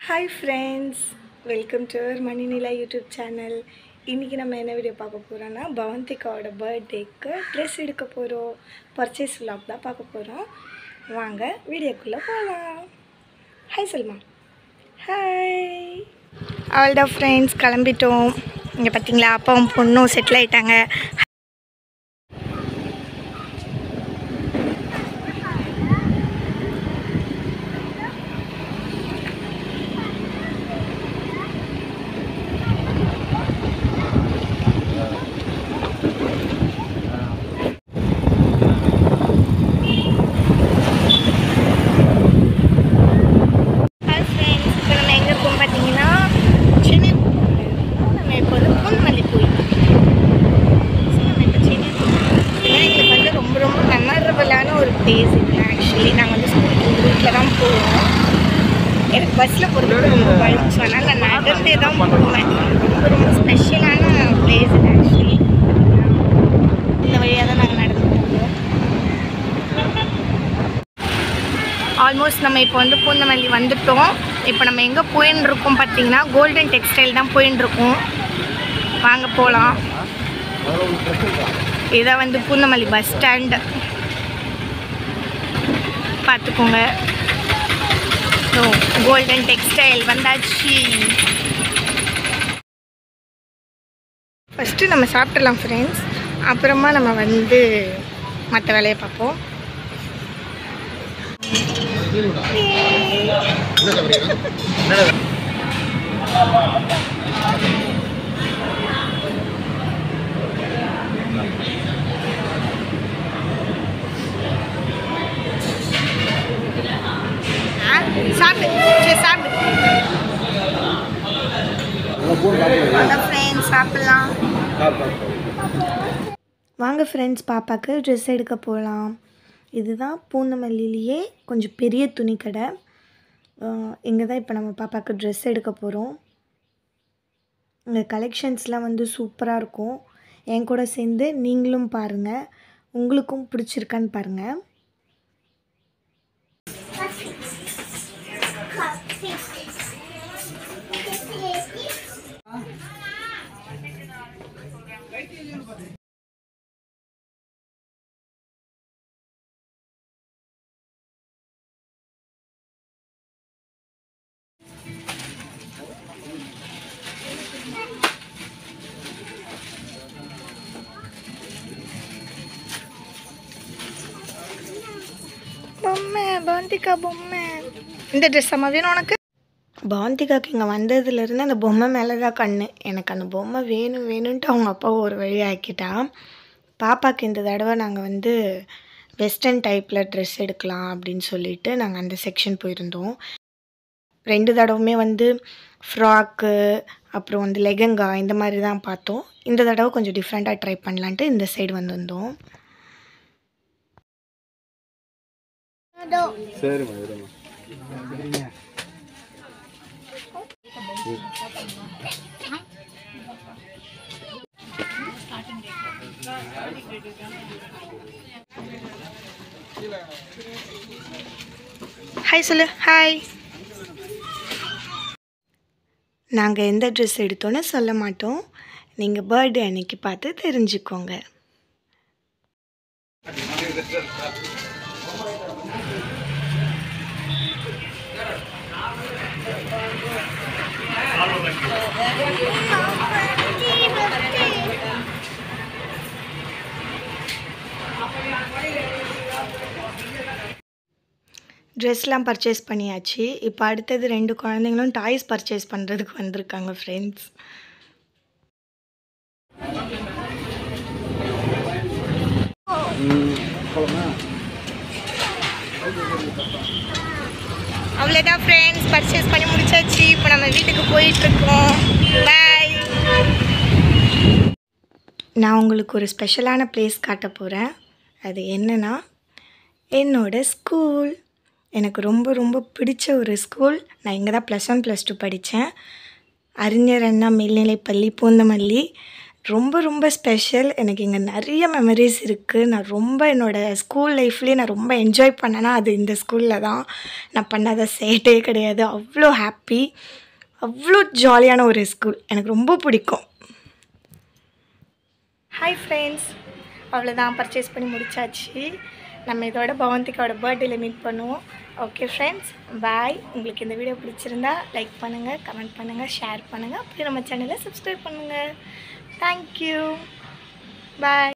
hi friends welcome to our Maninila YouTube channel இன்றைக்கி நம்ம என்ன வீடியோ பார்க்க போகிறோன்னா பவந்திகாவோட பர்த்டேக்கு ட்ரெஸ் எடுக்க போகிறோம் பர்ச்சேஸ் vlog தான் பார்க்க போகிறோம் வாங்க வீடியோக்குள்ளே போகலாம் ஹாய் சல்மா ஹாய் அவள்டா ஃப்ரெண்ட்ஸ் கிளம்பிட்டோம் இங்கே பார்த்தீங்களா அப்பாவும் பொண்ணும் செட்டில் ஆயிட்டாங்க ஹாய் ஃப்ரெண்ட்ஸ் இப்போ நம்ம எங்கே இருக்கோம் பார்த்தீங்கன்னா சென்னை நம்ம இப்போ வந்து பூன்மல்லி போயிட்டோம் ஸோ நம்ம இப்போ சென்னை ஏன்னா எங்களுக்கு வந்து ரொம்ப ரொம்ப மெமரபுளான ஒரு பிளேஸ் இது ஆக்சுவலி நாங்கள் வந்து ஸ்கூலுக்கு இந்த ரூட்டில் தான் போவோம் எனக்கு பஸ்ஸில் போகிறது ரொம்ப பயம் ஸோ அதனால் நான் நடந்தே தான் போவேன் ரொம்ப ரொம்ப ஸ்பெஷலான பிளேஸ் இது ஆக்சுவலி இந்த வழியாக தான் நாங்கள் நடந்து போவோம் ஆல்மோஸ்ட் நம்ம இப்போ வந்து பூந்தமல்லி வந்துட்டோம் இப்போ நம்ம எங்கே போயின்னு இருக்கோம் பார்த்தீங்கன்னா கோல்டன் டெக்ஸ்டைல் தான் போயின்னு இருக்கோம் வாங்க போகலாம் இதான் வந்து பூந்தமல்லி பஸ் ஸ்டாண்ட் பார்த்துக்கோங்க ஸோ கோல்டன் டெக்ஸ்டைல் வந்தாச்சு ஃபஸ்ட்டு நம்ம சாப்பிடலாம் ஃப்ரெண்ட்ஸ் அப்புறமா நம்ம வந்து மற்ற வேலையை பார்ப்போம் ஆ, சாப்பிடு சரி சாப்பிடு வாங்க ஃப்ரெண்ட்ஸ் சாப்பிடலாம் வாங்க ஃப்ரெண்ட்ஸ் பாப்பாவுக்கு ட்ரெஸ் எடுக்க போகலாம் இதுதான் பூந்தமல்லிலேயே கொஞ்சம் பெரிய துணி கடை இங்கே தான் இப்போ நம்ம பாப்பாவுக்கு ட்ரெஸ் எடுக்க போகிறோம் இங்கே கலெக்ஷன்ஸ்லாம் வந்து சூப்பராக இருக்கும் என் கூட சேர்ந்து நீங்களும் பாருங்கள் உங்களுக்கும் பிடிச்சிருக்கான்னு பாருங்கள் பொம்மை பாந்திகா பொம்மை இந்த ட்ரெஸ் அம்மா வேணும் உனக்கு பாந்திகாக்கு இங்கே வந்ததுலேருந்து அந்த பொம்மை மேலே தான் கண்ணு எனக்கு அந்த பொம்மை வேணும் வேணும்ன்ட்டு அவங்க அப்பா ஒரு வழி ஆக்கிட்டான் பாப்பாக்கு இந்த தடவை நாங்கள் வந்து வெஸ்டர்ன் டைப்பில் ட்ரெஸ் எடுக்கலாம் அப்படின்னு சொல்லிட்டு நாங்கள் அந்த செக்ஷன் போயிருந்தோம் ரெண்டு தடவுமே வந்து ஃப்ராக்கு அப்புறம் வந்து லெகங்கா இந்த மாதிரி தான் பார்த்தோம் இந்த தடவை கொஞ்சம் டிஃப்ரெண்ட்டாக ட்ரை பண்ணலான்ட்டு இந்த சைடு வந்திருந்தோம் சரிம்மா இரும்மா ஹாய் சொல்லு ஹாய் நாங்கள் எந்த ட்ரெஸ் எடுத்தோன்னு சொல்ல மாட்டோம் நீங்கள் பர்த்டே அன்னைக்கு பார்த்து தெரிஞ்சுக்கோங்க ட்ரெஸ்லாம் பர்ச்சேஸ் பண்ணியாச்சு இப்போ அடுத்தது ரெண்டு குழந்தைங்களும் டாய்ஸ் பர்ச்சேஸ் பண்ணுறதுக்கு வந்திருக்காங்க ஃப்ரெண்ட்ஸ் போலாமா அவ்வளோதான் ஃப்ரெண்ட்ஸ் பர்ச்சேஸ் பண்ணி முடிச்சாச்சு இப்போ நம்ம வீட்டுக்கு போயிட்டுருக்கோம் பாய் நான் உங்களுக்கு ஒரு ஸ்பெஷலான பிளேஸ் காட்ட போகிறேன் அது என்னன்னா என்னோட ஸ்கூல் எனக்கு ரொம்ப ரொம்ப பிடிச்ச ஒரு ஸ்கூல் நான் இங்கே தான் ப்ளஸ் ஒன் ப்ளஸ் டூ படித்தேன் அறிஞர் அண்ணா மேல்நிலைப்பள்ளி பூந்தமல்லி ரொம்ப ரொம்ப ஸ்பெஷல் எனக்கு இங்கே நிறைய மெமரிஸ் இருக்குது நான் ரொம்ப என்னோடய ஸ்கூல் லைஃப்லேயே நான் ரொம்ப என்ஜாய் பண்ணேன்னா அது இந்த ஸ்கூலில் தான் நான் பண்ணாத சேட்டே கிடையாது அவ்வளோ ஹாப்பி அவ்வளோ ஜாலியான ஒரு ஸ்கூல் எனக்கு ரொம்ப பிடிக்கும் ஹாய் ஃப்ரெண்ட்ஸ் அவ்வளோதான் பர்ச்சேஸ் பண்ணி முடிச்சாச்சு நம்ம இதோட பவந்திக்காவோட பர்த்டேல மீட் பண்ணுவோம் ஓகே ஃப்ரெண்ட்ஸ் பாய் உங்களுக்கு இந்த வீடியோ பிடிச்சிருந்தா லைக் பண்ணுங்கள் கமெண்ட் பண்ணுங்கள் ஷேர் பண்ணுங்கள் அப்படியே நம்ம சேனலை சப்ஸ்கிரைப் பண்ணுங்கள் தேங்க்யூ பாய்